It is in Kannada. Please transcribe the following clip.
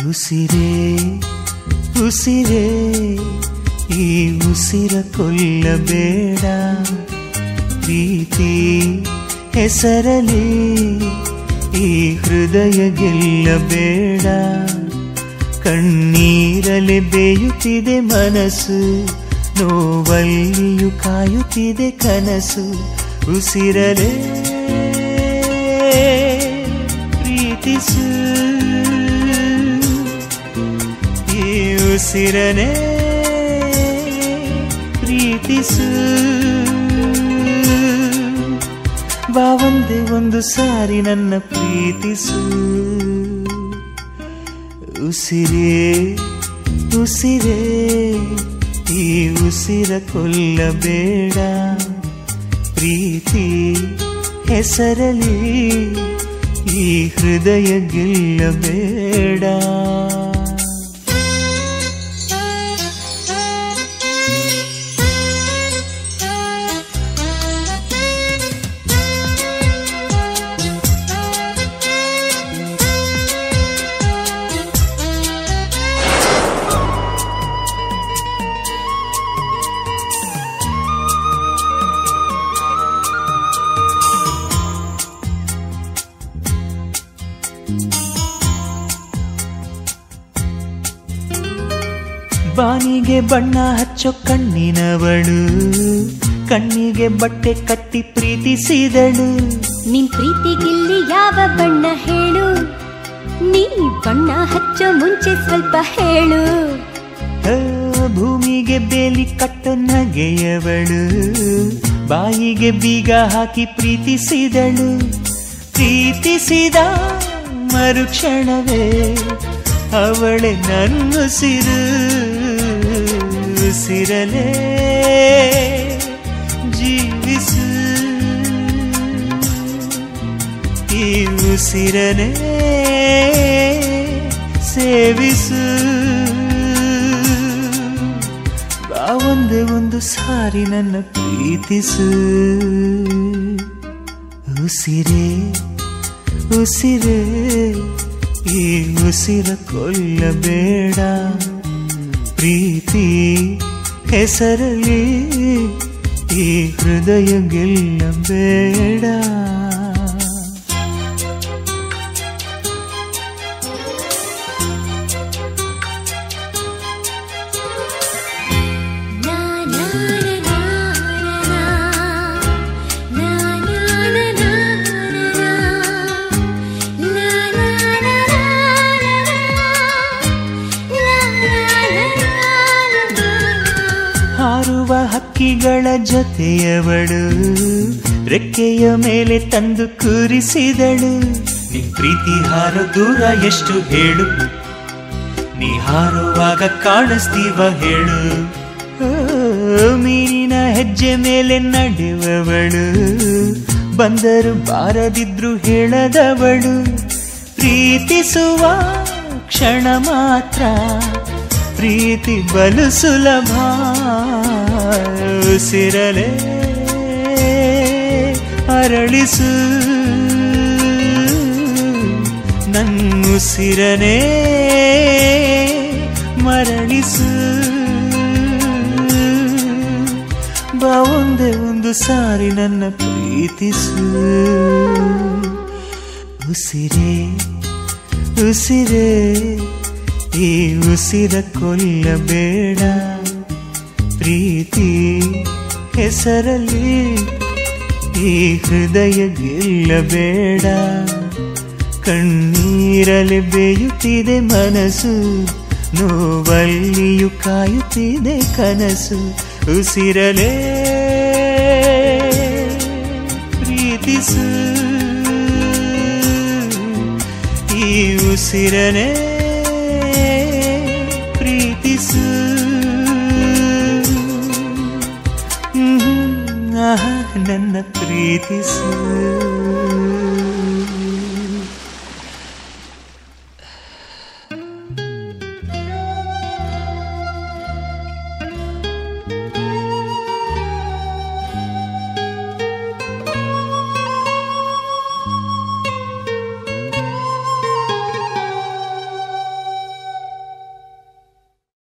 ಉಸಿರೇ ಉಸಿರೇ ಈ ಉಸಿರ ಕೊಲ್ಲಬೇಡ ಪ್ರೀತಿ ಹೆಸರಲಿ ಈ ಹೃದಯ ಗೆಲ್ಲಬೇಡ ಕಣ್ಣೀರಲೆ ಬೇಯುತ್ತಿದೆ ಮನಸ್ಸು ನೋವಲ್ಲಿಯೂ ಕಾಯುತ್ತಿದೆ ಕನಸು ಉಸಿರಲೇ ಪ್ರೀತಿಸು ಈ ಉಸಿರನೇ ಪ್ರೀತಿಸು ಬಾ ಒಂದೇ ಒಂದು ಸಾರಿ ನನ್ನ ಪ್ರೀತಿಸು ಉಸಿರೇ ಉಸಿರೇ ಈ ಉಸಿರ ಕೊಲ್ಲಬೇಡ ಪ್ರೀತಿ ಹೆಸರಲಿ ಈ ಹೃದಯ ಗೆಲ್ಲಬೇಡ ಬಾನಿಗೆ ಬಣ್ಣ ಹಚ್ಚೋ ಕಣ್ಣಿನವಳು ಕಣ್ಣಿಗೆ ಬಟ್ಟೆ ಕಟ್ಟಿ ಪ್ರೀತಿಸಿದಳು ನಿನ್ ಪ್ರೀತಿಗಿಲ್ಲಿ ಯಾವ ಬಣ್ಣ ಹೇಳು ನೀ ಬಣ್ಣ ಹಚ್ಚೋ ಮುಂಚೆ ಸ್ವಲ್ಪ ಹೇಳು ಆ, ಭೂಮಿಗೆ ಬೇಲಿ ಕಟ್ಟೋ ನಗೆಯವಳು ಬಾಯಿಗೆ ಬೀಗ ಹಾಕಿ ಪ್ರೀತಿಸಿದಳು ಪ್ರೀತಿಸಿದ ಮರುಕ್ಷಣವೇ ಅವಳೆ ನನ್ನುಸಿರು ಉಸಿರಲೇ ಜೀವಿಸು ಈ ಉಸಿರನೇ ಸೇವಿಸು ಬಾ ಒಂದೇ ಒಂದು ಸಾರಿ ನನ್ನ ಪ್ರೀತಿಸು ಉಸಿರೇ ಉಸಿರೇ ಈ ಉಸಿರ ಕೊಲ್ಲಬೇಡ ಪ್ರೀತಿ ಹೆಸರಲಿ ಈ ಹೃದಯ ಗೆಲ್ಲಬೇಡ ನಾ ನಾ ನಾ ನಾ ನಾ ನಾ ನಾ ನಾ ನಾ ನಾ ಹಾರುವ ಹಕ್ಕಿಗಳ ಜೊತೆಯವಳು ರೆಕ್ಕೆಯ ಮೇಲೆ ತಂದು ಕೂರಿಸಿದಳು ನಿನ್ ಪ್ರೀತಿ ಹಾರೋ ದೂರ ಎಷ್ಟು ಹೇಳು ನೀ ಹಾರುವಾಗ ಕಾಣಿಸ್ತೀವ ಹೇಳು ಓ, ಮೀನಿನ ಹೆಜ್ಜೆ ಮೇಲೆ ನಡೆಯುವವಳು ಬಂದರು ಬಾರದಿದ್ರು ಹೇಳದವಳು ಪ್ರೀತಿಸುವ ಕ್ಷಣ ಮಾತ್ರ ಪ್ರೀತಿ ಬಲು ಸುಲಭ ಉಸಿರಲೇ ಅರಳಿಸು ನನ್ನುಸಿರನೇ ಮರಳಿಸು ಬಾ ಒಂದೇ ಒಂದು ಸಾರಿ ನನ್ನ ಪ್ರೀತಿಸು ಉಸಿರೇ ಉಸಿರೇ ಈ ಉಸಿರ ಕೊಲ್ಲಬೇಡ ಪ್ರೀತಿ ಹೆಸರಲ್ಲಿ ಈ ಹೃದಯ ಗೆಲ್ಲಬೇಡ ಕಣ್ಣೀರಲಿ ಬೇಯುತ್ತಿದೆ ಮನಸ್ಸು ನೋವಲ್ಲಿಯೂ ಕಾಯುತ್ತಿದೆ ಕನಸು ಉಸಿರಲೇ ಪ್ರೀತಿಸು ಈ ಉಸಿರನೇ ಪ್ರೀತಿಸು ಹ್ಮ್, ಆಹಾ, ನನ್ನ ಪ್ರೀತಿಸು